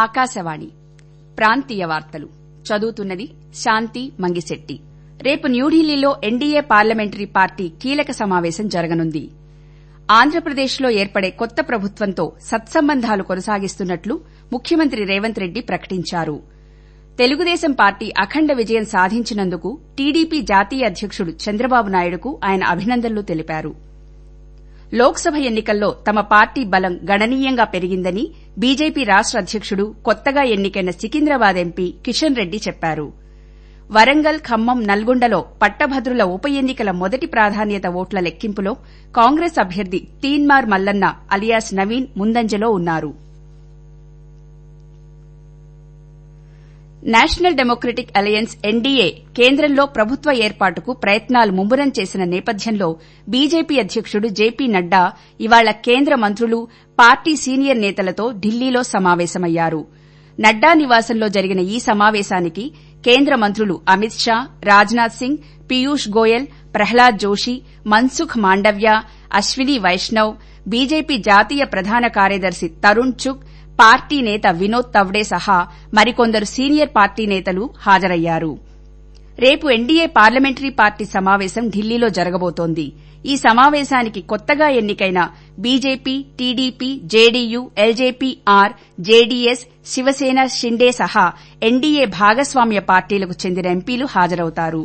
ఆకాశవాణి ప్రాంతీయ వార్తలు చదువుతున్నది శాంతి మంగిశెట్టి రేపు న్యూఢిల్లీలో ఎన్డీఏ పార్లమెంటరీ పార్టీ కీలక సమావేశం జరగనుంది ఆంధ్రప్రదేశ్లో ఏర్పడే కొత్త ప్రభుత్వంతో సత్సంబంధాలు కొనసాగిస్తున్నట్లు ముఖ్యమంత్రి రేవంత్ రెడ్డి ప్రకటించారు తెలుగుదేశం పార్టీ అఖండ విజయం సాధించినందుకు టీడీపీ జాతీయ అధ్యకుడు చంద్రబాబు నాయుడుకు ఆయన అభినందనలు తెలిపారు లోక్సభ ఎన్నికల్లో తమ పార్టీ బలం గణనీయంగా పెరిగిందని బీజేపీ రాష్ట అధ్యకుడు కొత్తగా ఎన్నికైన సికింద్రాబాద్ ఎంపీ కిషన్ రెడ్డి చెప్పారు వరంగల్ ఖమ్మం నల్గొండలో పట్టభద్రుల ఉప ఎన్నికల మొదటి ప్రాధాన్యత ఓట్ల లెక్కింపులో కాంగ్రెస్ అభ్యర్థి తీన్మార్ మల్లన్న అలియాస్ నవీన్ ముందంజలో ఉన్నారు నేషనల్ డెమోక్రటిక్ అలయన్స్ ఎన్డీఏ కేంద్రంలో ప్రభుత్వ ఏర్పాటుకు ప్రయత్నాలు ముమ్మరం చేసిన నేపథ్యంలో బీజేపీ అధ్యకుడు జేపీ నడ్డా ఇవాళ కేంద్ర మంత్రులు పార్టీ సీనియర్ నేతలతో ఢిల్లీలో సమావేశమయ్యారు నడ్డా నివాసంలో జరిగిన ఈ సమావేశానికి కేంద్ర మంత్రులు అమిత్ షా రాజ్నాథ్ సింగ్ పీయూష్ గోయల్ ప్రహ్లాద్ జోషి మన్సుఖ్ మాండవ్య అశ్విని వైష్ణవ్ బీజేపీ జాతీయ ప్రధాన కార్యదర్శి తరుణ్ చుగ్ పార్టీ నేత వినోద్ తవ్డే సహా మరికొందరు సీనియర్ పార్టీ నేతలు హాజరయ్యారు రేపు ఎన్డీఏ పార్లమెంటరీ పార్టీ సమావేశం ఢిల్లీలో జరగబోతోంది ఈ సమావేశానికి కొత్తగా ఎన్నికైన బీజేపీ టీడీపీ జేడీయూ ఎల్జేపీ ఆర్ జేడీఎస్ శివసేన షిండే సహా ఎన్డీఏ భాగస్వామ్య పార్టీలకు చెందిన ఎంపీలు హాజరవుతారు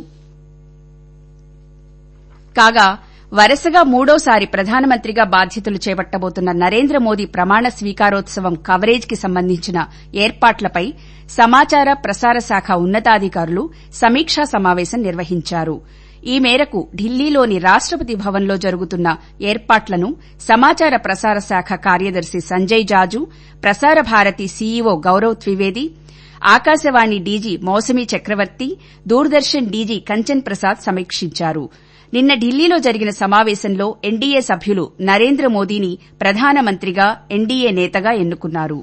కాగా వరుసగా మూడోసారి ప్రధానమంత్రిగా బాధ్యతలు చేపట్టబోతున్న నరేంద్ర మోదీ ప్రమాణ స్వీకారోత్సవం కవరేజ్ కి సంబంధించిన ఏర్పాట్లపై సమాచార ప్రసార శాఖ ఉన్నతాధికారులు సమీక్షా సమావేశం నిర్వహించారు ఈ మేరకు ఢిల్లీలోని రాష్టపతి భవన్లో జరుగుతున్న ఏర్పాట్లను సమాచార ప్రసార శాఖ కార్యదర్శి Sanjay Jaju Prasar Bharati CEO Gaurav Dwivedi Akashvani DG Mausami Chakravarti Doordarshan DG Kanchan Prasad సమీక్షించారు నిన్న ఢిల్లీలో జరిగిన సమావేశంలో ఎన్డీఏ సభ్యులు నరేంద్ర మోదీని ప్రధానమంత్రిగా ఎన్డీఏ నేతగా ఎన్నుకున్నారు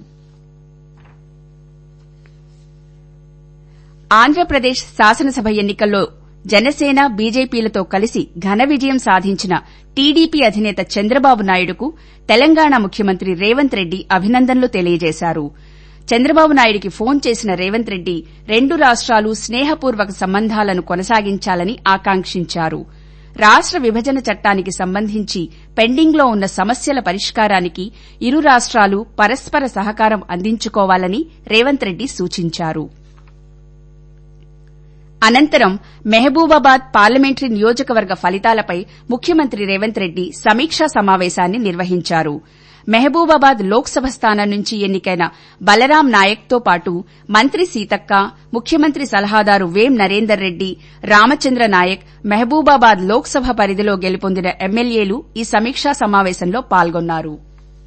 ఆంధ్రప్రదేశ్ శాసనసభ ఎన్నికల్లో జనసేన బీజేపీలతో కలిసి ఘన విజయం సాధించిన టీడీపీ అధినేత చంద్రబాబు నాయుడుకు తెలంగాణ ముఖ్యమంత్రి రేవంత్ రెడ్డి అభినందనలు తెలియజేశారు చంద్రబాబు నాయుడికి ఫోన్ చేసిన రేవంత్ రెడ్డి రెండు రాష్ట్రాలు స్నేహపూర్వక సంబంధాలను కొనసాగించాలని ఆకాంక్షించారు రాష్ట విభజన చట్టానికి సంబంధించి పెండింగ్లో ఉన్న సమస్యల పరిష్కారానికి ఇరు రాష్ట్రాలు పరస్పర సహకారం అందించుకోవాలని రేవంత్ రెడ్డి సూచించారు అనంతరం మహబూబాబాద్ పార్లమెంటరీ నియోజకవర్గ ఫలితాలపై ముఖ్యమంత్రి రేవంత్ రెడ్డి సమీక్షా సమావేశాన్ని నిర్వహించారు మహబూబాబాద్ లోక్సభ స్థానం నుంచి ఎన్నికైన బలరాం నాయక్తో పాటు మంత్రి సీతక్క ముఖ్యమంత్రి సలహాదారు వేం నరేందర్ రెడ్డి రామచంద్ర నాయక్ మహబూబాబాద్ లోక్సభ పరిధిలో గెలుపొందిన ఎమ్మెల్యేలు ఈ సమీక్షా సమావేశంలో పాల్గొన్నారు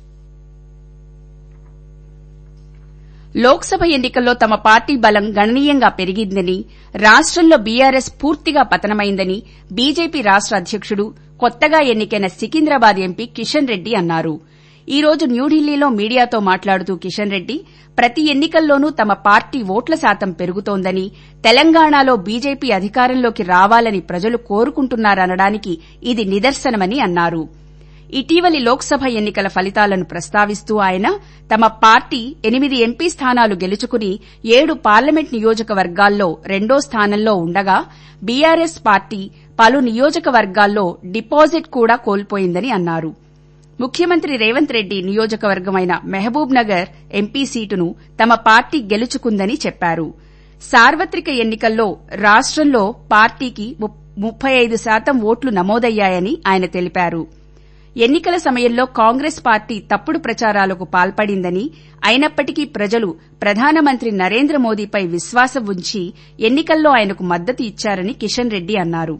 లోక్సభ ఎన్నికల్లో తమ పార్టీ బలం గణనీయంగా పెరిగిందని రాష్టంలో బీఆర్ఎస్ పూర్తిగా పతనమైందని బీజేపీ రాష్ట అధ్యకుడు కొత్తగా ఎన్నికైన సికింద్రాబాద్ ఎంపీ కిషన్ రెడ్డి అన్నారు ఈ రోజు న్యూఢిల్లీలో మీడియాతో మాట్లాడుతూ కిషన్ రెడ్డి ప్రతి ఎన్నికల్లోనూ తమ పార్టీ ఓట్ల శాతం పెరుగుతోందని తెలంగాణలో బీజేపీ అధికారంలోకి రావాలని ప్రజలు కోరుకుంటున్నారనడానికి ఇది నిదర్శనమని అన్నారు ఇటీవలి లోక్సభ ఎన్నికల ఫలితాలను ప్రస్తావిస్తూ ఆయన తమ పార్టీ ఎనిమిది ఎంపీ స్థానాలు గెలుచుకుని ఏడు పార్లమెంట్ నియోజకవర్గాల్లో రెండో స్థానంలో ఉండగా బీఆర్ఎస్ పార్టీ పలు నియోజకవర్గాల్లో డిపాజిట్ కూడా కోల్పోయిందని అన్నారు ముఖ్యమంత్రి రేవంత్ రెడ్డి నియోజకవర్గమైన మహబూబ్ నగర్ ఎంపీ సీటును తమ పార్టీ గెలుచుకుందని చెప్పారు సార్వత్రిక ఎన్నికల్లో రాష్టంలో పార్టీకి ముప్పై ఐదు శాతం ఓట్లు నమోదయ్యాయని ఆయన తెలిపారు ఎన్నికల సమయంలో కాంగ్రెస్ పార్టీ తప్పుడు ప్రచారాలకు పాల్పడిందని అయినప్పటికీ ప్రజలు ప్రధానమంత్రి నరేంద్ర మోదీపై విశ్వాసం ఉంచి ఎన్నికల్లో ఆయనకు మద్దతు ఇచ్చారని కిషన్ రెడ్డి అన్నారు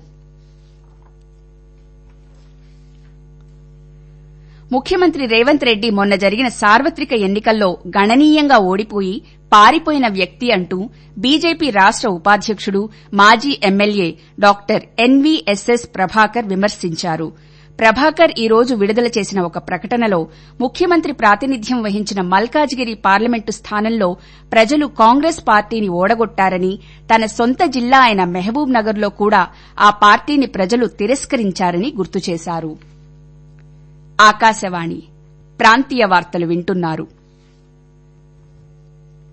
ముఖ్యమంత్రి రేవంత్ రెడ్డి మొన్న జరిగిన సార్వత్రిక ఎన్నికల్లో గణనీయంగా ఓడిపోయి పారిపోయిన వ్యక్తి అంటూ బీజేపీ రాష్ట ఉపాధ్యకుడు మాజీ ఎమ్మెల్యే డాక్టర్ ఎన్వీఎస్ఎస్ ప్రభాకర్ విమర్శించారు ప్రభాకర్ ఈ రోజు విడుదల చేసిన ఒక ప్రకటనలో ముఖ్యమంత్రి ప్రాతినిధ్యం వహించిన మల్కాజిగిరి పార్లమెంటు స్థానంలో ప్రజలు కాంగ్రెస్ పార్టీని ఓడగొట్టారని తన సొంత జిల్లా అయిన మహబూబ్ నగర్లో కూడా ఆ పార్టీని ప్రజలు తిరస్కరించారని గుర్తు చేశారు ఆకాశవాణి ప్రాంతీయ వార్తలు వింటున్నారు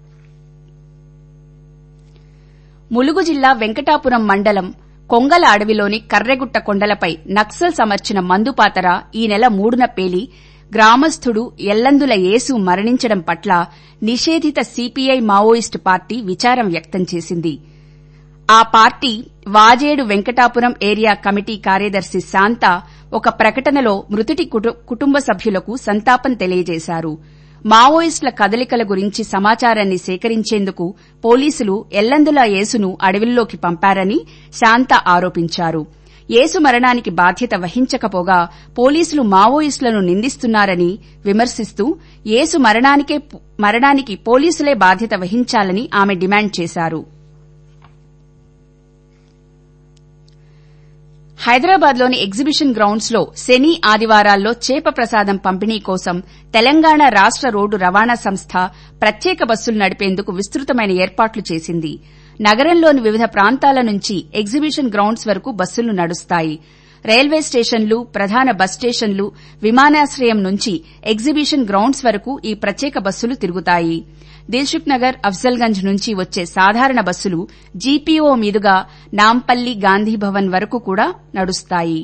ములుగు జిల్లా వెంకటాపురం మండలం కొంగల అడవిలోని కర్రెగుట్ట కొండలపై నక్సల్ సమర్చిన మందుపాతర ఈ నెల మూడున పేలి గ్రామస్థుడు ఎల్లందుల యేసు మరణించడం పట్ల నిషేధిత సీపీఐ మావోయిస్టు పార్టీ విచారం వ్యక్తం చేసింది ఆ party Vajedu Venkatapuram area committee కార్యదర్శి శాంత ఒక ప్రకటనలో మృతుడి కుటుంబ సభ్యులకు సంతాపం తెలియజేశారు మావోయిస్టుల కదలికల గురించి సమాచారాన్ని సేకరించేందుకు పోలీసులు ఎల్లందుల యేసును అడవిల్లోకి పంపారని శాంత ఆరోపించారు యేసు మరణానికి బాధ్యత వహించకపోగా పోలీసులు మావోయిస్టులను నిందిస్తున్నారని విమర్శిస్తూ యేసు మరణానికి పోలీసులే బాధ్యత వహించాలని ఆమె డిమాండ్ చేశారు హైదరాబాద్లోని ఎగ్జిబిషన్ గ్రౌండ్స్ లో శని ఆదివారాల్లో చేప ప్రసాదం పంపిణీ కోసం తెలంగాణ రాష్ట రోడ్డు రవాణా సంస్థ ప్రత్యేక బస్సులు నడిపేందుకు విస్తృతమైన ఏర్పాట్లు చేసింది నగరంలోని వివిధ ప్రాంతాల నుంచి ఎగ్జిబిషన్ గ్రౌండ్స్ వరకు బస్సులు నడుస్తాయి రైల్వే స్టేషన్లు ప్రధాన బస్ స్టేషన్లు విమానాశ్రయం నుంచి ఎగ్జిబిషన్ గ్రౌండ్స్ వరకు ఈ ప్రత్యేక బస్సులు తిరుగుతాయి దిల్సుఖ్ నగర్ అఫ్జల్గంజ్ నుంచి వచ్చే సాధారణ బస్సులు జీపీఓ మీదుగా నాంపల్లి గాంధీభవన్ వరకు కూడా నడుస్తాయి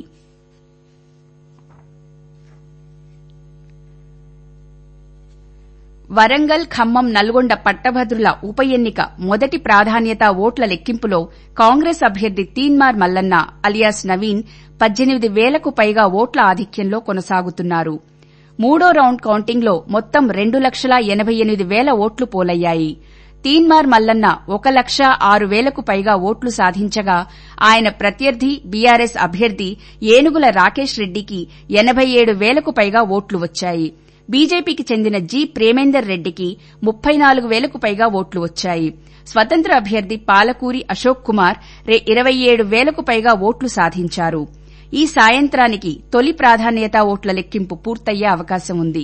వరంగల్ ఖమ్మం నల్గొండ పట్టభద్రుల ఉప ఎన్నిక మొదటి ప్రాధాన్యత ఓట్ల లెక్కింపులో కాంగ్రెస్ అభ్యర్థి తీన్మార్ మల్లన్న అలియాస్ నవీన్ పద్దెనిమిది వేలకు పైగా ఓట్ల ఆధిక్యంలో కొనసాగుతున్నారు మూడో రౌండ్ కౌంటింగ్లో మొత్తం రెండు లక్షల ఎనబై ఎనిమిది వేల ఓట్లు పోలయ్యాయి తీన్మార్ మల్లన్న ఒక లక్ష ఆరు వేలకు పైగా ఓట్లు సాధించగా ఆయన ప్రత్యర్థి బీఆర్ఎస్ అభ్యర్థి ఏనుగుల రాకేష్ రెడ్డికి ఎనబై ఏడు వేలకు పైగా ఓట్లు వచ్చాయి బీజేపీకి చెందిన జి ప్రేమేందర్ రెడ్డికి ముప్పై నాలుగు వేలకు పైగా ఓట్లు వచ్చాయి స్వతంత్ర అభ్యర్థి పాలకూరి అశోక్ కుమార్ ఇరవై ఏడు వేలకు పైగా ఓట్లు సాధించారు ఈ సాయంత్రానికి తొలి ప్రాధాన్యత ఓట్ల లెక్కింపు పూర్తయ్యే అవకాశం ఉంది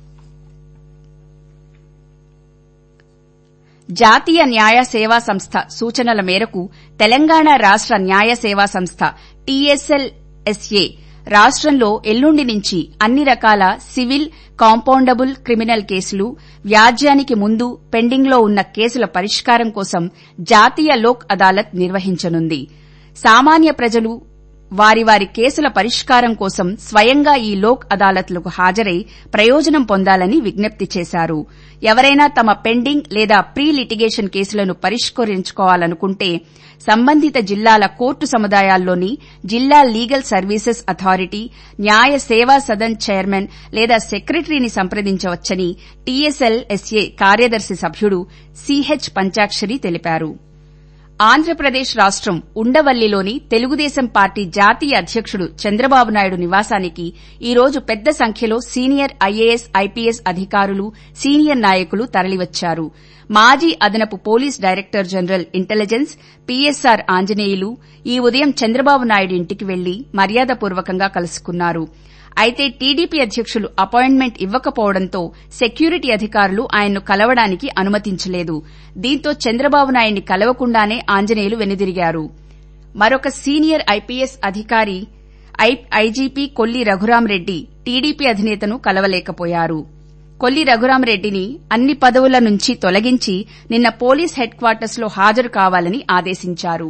జాతీయ న్యాయ సేవా సంస్థ సూచనల మేరకు తెలంగాణ రాష్ట న్యాయ సేవా సంస్థ టీఎస్ఎల్ఎస్ఏ రాష్టంలో ఎల్లుండి నుంచి అన్ని రకాల సివిల్ కాంపౌండబుల్ క్రిమినల్ కేసులు వ్యాజ్యానికి ముందు పెండింగ్లో ఉన్న కేసుల పరిష్కారం కోసం జాతీయ లోక్ అదాలత్ నిర్వహించనుంది సామాన్య ప్రజలు వారి వారి కేసుల పరిష్కారం కోసం స్వయంగా ఈ లోక్ అదాలత్లకు హాజరై ప్రయోజనం పొందాలని విజ్ఞప్తి చేశారు ఎవరైనా తమ పెండింగ్ లేదా ప్రీ లిటిగేషన్ కేసులను పరిష్కరించుకోవాలనుకుంటే సంబంధిత జిల్లాల కోర్టు సముదాయాల్లోని జిల్లా లీగల్ సర్వీసెస్ అథారిటీ న్యాయ సేవా సదన్ చైర్మన్ లేదా సెక్రటరీని సంప్రదించవచ్చని టీఎస్ఎల్ఎస్ఏ కార్యదర్శి సభ్యుడు సిహెచ్ పంచాక్షరి తెలిపారు ఆంధ్రప్రదేశ్ రాష్టం ఉండవల్లిలోని తెలుగుదేశం పార్టీ జాతీయ అధ్యకుడు చంద్రబాబు నాయుడు నివాసానికి ఈ రోజు పెద్ద సంఖ్యలో సీనియర్ ఐఏఎస్ ఐపీఎస్ అధికారులు సీనియర్ నాయకులు తరలివచ్చారు మాజీ అదనపు police director general intelligence PSR Anjaneyulu ఈ ఉదయం చంద్రబాబు నాయుడు ఇంటికి వెళ్లి మర్యాదపూర్వకంగా కలుసుకున్నారు అయితే టీడీపీ అధ్యకులు అపాయింట్మెంట్ ఇవ్వకపోవడంతో సెక్యూరిటీ అధికారులు ఆయన్ను కలవడానికి అనుమతించలేదు దీంతో చంద్రబాబు నాయుడిని కలవకుండానే ఆంజనేయులు వెనుదిరిగారు మరొక సీనియర్ ఐపీఎస్ అధికారి ఐజీపీ కొల్లి రఘురాంరెడ్డి టీడీపీ అధినేతను కలవలేకపోయారు కొల్లి రఘురాంరెడ్డిని అన్ని పదవుల నుంచి తొలగించి నిన్న పోలీస్ హెడ్ క్వార్టర్స్ లో హాజరు కావాలని ఆదేశించారు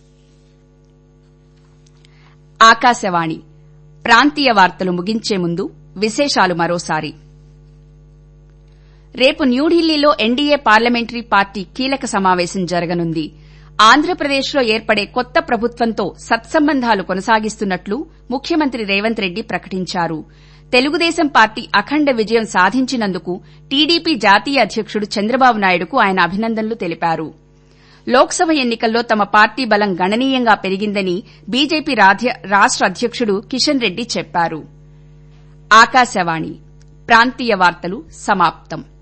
ఆకాశవాణి ప్రాంతీయ వార్తలు ముగించే ముందు విశేషాలు మరోసారి రేపు న్యూఢిల్లీలో ఎన్డీఏ పార్లమెంటరీ పార్టీ కీలక సమావేశం జరగనుంది ఆంధ్రప్రదేశ్లో ఏర్పడే కొత్త ప్రభుత్వంతో సత్సంబంధాలు కొనసాగిస్తున్నట్లు ముఖ్యమంత్రి రేవంత్ రెడ్డి ప్రకటించారు తెలుగుదేశం పార్టీ అఖండ విజయం సాధించినందుకు టీడీపీ జాతీయ అధ్యకుడు చంద్రబాబు నాయుడుకు ఆయన అభినందనలు తెలిపారు లోక్సభ ఎన్నికల్లో తమ పార్టీ బలం గణనీయంగా పెరిగిందని బీజేపీ రాష్ట అధ్యకుడు కిషన్ రెడ్డి చెప్పారు ఆకాశవాణి ప్రాంతీయ వార్తలు సమాప్తం